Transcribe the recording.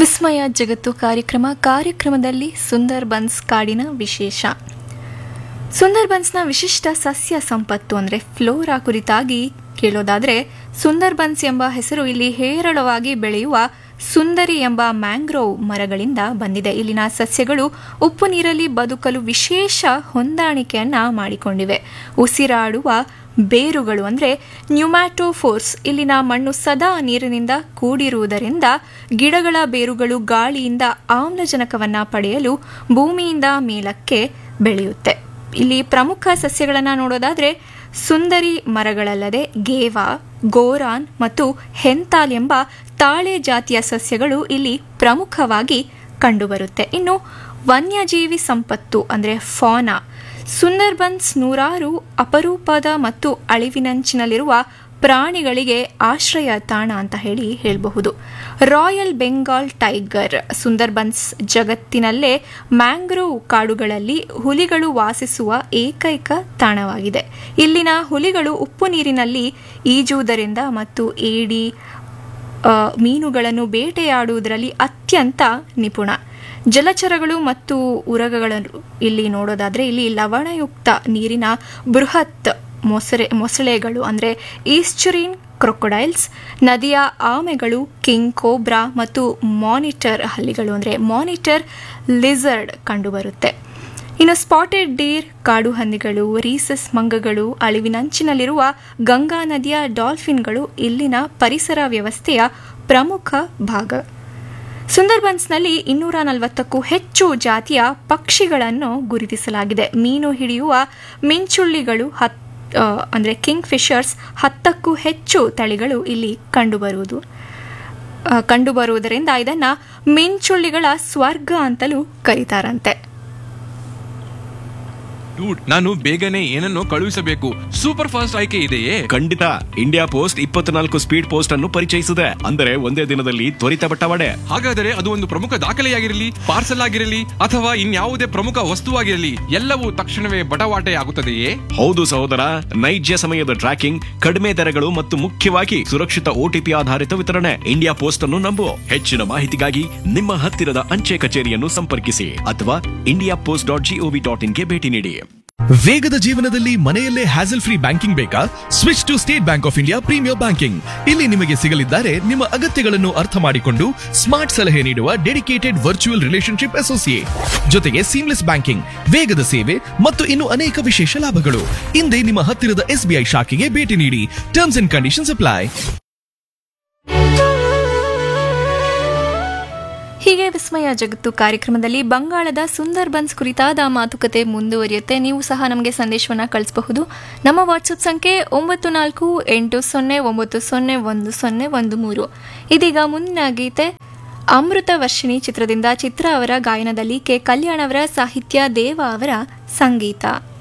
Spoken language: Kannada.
ವಿಸ್ಮಯ ಜಗತ್ತು ಕಾರ್ಯಕ್ರಮ ಕಾರ್ಯಕ್ರಮದಲ್ಲಿ ಸುಂದರ್ ಬನ್ಸ್ ಕಾಡಿನ ವಿಶೇಷ ಸುಂದರ್ ಬನ್ಸ್ನ ವಿಶಿಷ್ಟ ಸಸ್ಯ ಸಂಪತ್ತು ಅಂದರೆ ಫ್ಲೋರಾ ಕುರಿತಾಗಿ ಕೇಳೋದಾದ್ರೆ ಸುಂದರ್ ಬನ್ಸ್ ಎಂಬ ಹೆಸರು ಇಲ್ಲಿ ಹೇರಳವಾಗಿ ಬೆಳೆಯುವ ಸುಂದರಿ ಎಂಬ ಮ್ಯಾಂಗ್ರೋವ್ ಮರಗಳಿಂದ ಬಂದಿದೆ ಇಲ್ಲಿನ ಸಸ್ಯಗಳು ಉಪ್ಪು ನೀರಲ್ಲಿ ಬದುಕಲು ವಿಶೇಷ ಹೊಂದಾಣಿಕೆಯನ್ನ ಮಾಡಿಕೊಂಡಿವೆ ಉಸಿರಾಡುವ ಬೇರುಗಳು ಅಂದರೆ ನ್ಯೂಮ್ಯಾಟೋಫೋರ್ಸ್ ಇಲ್ಲಿನ ಮಣ್ಣು ಸದಾ ನೀರಿನಿಂದ ಕೂಡಿರುವುದರಿಂದ ಗಿಡಗಳ ಬೇರುಗಳು ಗಾಳಿಯಿಂದ ಆಮ್ಲಜನಕವನ್ನು ಪಡೆಯಲು ಭೂಮಿಯಿಂದ ಮೇಲಕ್ಕೆ ಬೆಳೆಯುತ್ತೆ ಇಲ್ಲಿ ಪ್ರಮುಖ ಸಸ್ಯಗಳನ್ನು ನೋಡೋದಾದ್ರೆ ಸುಂದರಿ ಮರಗಳಲ್ಲದೆ ಗೇವಾ ಗೋರಾನ್ ಮತ್ತು ಹೆಂತಾಲ್ ಎಂಬ ತಾಳೆ ಜಾತಿಯ ಸಸ್ಯಗಳು ಇಲ್ಲಿ ಪ್ರಮುಖವಾಗಿ ಕಂಡುಬರುತ್ತೆ ಇನ್ನು ವನ್ಯಜೀವಿ ಸಂಪತ್ತು ಅಂದರೆ ಫಾನಾ ಸುಂದರ್ಬನ್ಸ್ ನೂರಾರು ಅಪರೂಪದ ಮತ್ತು ಅಳಿವಿನಂಚಿನಲ್ಲಿರುವ ಪ್ರಾಣಿಗಳಿಗೆ ಆಶ್ರಯ ತಾಣ ಅಂತ ಹೇಳಿ ಹೇಳಬಹುದು ರಾಯಲ್ ಬೆಂಗಾಲ್ ಟೈಗರ್ ಸುಂದರ್ಬನ್ಸ್ ಜಗತ್ತಿನಲ್ಲೇ ಮ್ಯಾಂಗ್ರೋವ್ ಕಾಡುಗಳಲ್ಲಿ ಹುಲಿಗಳು ವಾಸಿಸುವ ಏಕೈಕ ತಾಣವಾಗಿದೆ ಇಲ್ಲಿನ ಹುಲಿಗಳು ಉಪ್ಪು ನೀರಿನಲ್ಲಿ ಈಜುವುದರಿಂದ ಮತ್ತು ಏಡಿ ಆ, ಮೀನುಗಳನ್ನು ಬೇಟೆಯಾಡುವುದರಲ್ಲಿ ಅತ್ಯಂತ ನಿಪುಣ ಜಲಚರಗಳು ಮತ್ತು ಉರಗಗಳನ್ನು ಇಲ್ಲಿ ನೋಡೋದಾದ್ರೆ ಇಲ್ಲಿ ಲವಣಯುಕ್ತ ನೀರಿನ ಬೃಹತ್ ಮೊಸರೆ ಮೊಸಳೆಗಳು ಅಂದರೆ ಈಸ್ಚುರಿನ್ ಕ್ರೊಕೊಡೈಲ್ಸ್ ನದಿಯ ಆಮೆಗಳು ಕಿಂಗ್ ಕೋಬ್ರಾ ಮತ್ತು ಮಾನಿಟರ್ ಹಲ್ಲಿಗಳು ಅಂದರೆ ಮಾನಿಟರ್ ಲಿಸರ್ಡ್ ಕಂಡುಬರುತ್ತೆ ಇನ್ನು ಸ್ಪಾಟೆಡ್ ಡೀರ್ ಕಾಡು ಹಂದಿಗಳು ರೀಸಸ್ ಮಂಗಗಳು ಅಳಿವಿನಂಚಿನಲ್ಲಿರುವ ಗಂಗಾ ನದಿಯ ಡಾಲ್ಫಿನ್ಗಳು ಇಲ್ಲಿನ ಪರಿಸರ ವ್ಯವಸ್ಥೆಯ ಪ್ರಮುಖ ಭಾಗ ಸುಂದರ್ಬನ್ಸ್ನಲ್ಲಿ ಇನ್ನೂರ ನಲವತ್ತಕ್ಕೂ ಹೆಚ್ಚು ಜಾತಿಯ ಪಕ್ಷಿಗಳನ್ನು ಗುರುತಿಸಲಾಗಿದೆ ಮೀನು ಹಿಡಿಯುವ ಮಿಂಚುಳ್ಳಿಗಳು ಹತ್ ಆ, ಅಂದ್ರೆ ಕಿಂಗ್ ಫಿಶರ್ಸ್ ಹತ್ತಕ್ಕೂ ಹೆಚ್ಚು ತಳಿಗಳು ಇಲ್ಲಿ ಕಂಡುಬರುವುದು ಆ, ಕಂಡುಬರುವುದರಿಂದ ಇದನ್ನ ಮಿಂಚುಳ್ಳಿಗಳ ಸ್ವರ್ಗ ಅಂತಲೂ ಕರೀತಾರಂತೆ ಡೂಡ್ ನಾನು ಬೇಗನೆ ಏನನ್ನೋ ಕಳುಹಿಸಬೇಕು ಸೂಪರ್ ಫಾಸ್ಟ್ ಆಯ್ಕೆ ಇದೆಯೇ ಖಂಡಿತ ಇಂಡಿಯಾ ಪೋಸ್ಟ್ ಇಪ್ಪತ್ನಾಲ್ಕು ಸ್ಪೀಡ್ ಪೋಸ್ಟ್ ಅನ್ನು ಪರಿಚಯಿಸಿದೆ ಅಂದರೆ ಒಂದೇ ದಿನದಲ್ಲಿ ತ್ವರಿತ ಬಟ್ಟವಾಡೆ ಹಾಗಾದರೆ ಅದು ಒಂದು ಪ್ರಮುಖ ದಾಖಲೆಯಾಗಿರಲಿ ಪಾರ್ಸಲ್ ಆಗಿರಲಿ ಅಥವಾ ಇನ್ಯಾವುದೇ ಪ್ರಮುಖ ವಸ್ತುವಾಗಿರಲಿ ಎಲ್ಲವೂ ತಕ್ಷಣವೇ ಬಟವಾಟೆ ಆಗುತ್ತದೆಯೇ ಹೌದು ಸಹೋದರ ನೈಜ ಸಮಯದ ಟ್ರ್ಯಾಕಿಂಗ್ ಕಡಿಮೆ ದರಗಳು ಮತ್ತು ಮುಖ್ಯವಾಗಿ ಸುರಕ್ಷಿತ ಓಟಿಪಿ ಆಧಾರಿತ ವಿತರಣೆ ಇಂಡಿಯಾ ಪೋಸ್ಟ್ ಅನ್ನು ನಂಬು ಹೆಚ್ಚಿನ ಮಾಹಿತಿಗಾಗಿ ನಿಮ್ಮ ಹತ್ತಿರದ ಅಂಚೆ ಕಚೇರಿಯನ್ನು ಸಂಪರ್ಕಿಸಿ ಅಥವಾ India post dot G O ಇನ್ಗೆ ಭೇಟಿ ನೀಡಿ ವೇಗದ ಜೀವನದಲ್ಲಿ ಮನೆಯಲ್ಲೇ ಹ್ಯಾಸಲ್ ಫ್ರೀ ಬ್ಯಾಂಕಿಂಗ್ ಬೇಕಾ switch to State Bank of India premier banking ಇಲ್ಲಿ ನಿಮಗೆ ಸಿಗಲಿದ್ದಾರೆ ನಿಮ್ಮ ಅಗತ್ಯಗಳನ್ನು ಅರ್ಥ ಮಾಡಿಕೊಂಡು ಸ್ಮಾರ್ಟ್ ಸಲಹೆ ನೀಡುವ ಡೆಡಿಕೇಟೆಡ್ ವರ್ಚುವಲ್ ರಿಲೇಶನ್ಶಿಪ್ ಅಸೋಸಿಯೇಟ್ ಜೊತೆಗೆ ಸೀಮ್ಲೆಸ್ ಬ್ಯಾಂಕಿಂಗ್ ವೇಗದ ಸೇವೆ ಮತ್ತು ಇನ್ನು ಅನೇಕ ವಿಶೇಷ ಲಾಭಗಳು ಹಿಂದೆ ನಿಮ್ಮ ಹತ್ತಿರದ ಎಸ್ಬಿಐ ಶಾಖೆಗೆ ಭೇಟಿ ನೀಡಿ ಟರ್ಮ್ಸ್ ಅಂಡ್ ಕಂಡೀಷನ್ಸ್ ಅಪ್ಲೈ ಹೀಗೆ ವಿಸ್ಮಯ ಜಗತ್ತು ಕಾರ್ಯಕ್ರಮದಲ್ಲಿ ಬಂಗಾಳದ ಸುಂದರ್ ಬನ್ಸ್ ಕುರಿತಾದ ಮಾತುಕತೆ ಮುಂದುವರಿಯುತ್ತೆ ನೀವು ಸಹ ನಮಗೆ ಸಂದೇಶವನ್ನು ಕಳಿಸಬಹುದು ನಮ್ಮ ವಾಟ್ಸಪ್ ಸಂಖ್ಯೆ ಒಂಬತ್ತು ನಾಲ್ಕು ಎಂಟು ಸೊನ್ನೆ ಒಂಬತ್ತು ಸೊನ್ನೆ ಒಂದು ಸೊನ್ನೆ ಒಂದು ಮೂರು ಇದೀಗ ಮುಂದಿನ ಗೀತೆ ಅಮೃತ ವರ್ಷಿಣಿ ಚಿತ್ರದಿಂದ ಚಿತ್ರ ಅವರ ಗಾಯನದಲ್ಲಿ ಕೆ ಕಲ್ಯಾಣ್ ಅವರ ಸಾಹಿತ್ಯ ದೇವ ಅವರ ಸಂಗೀತ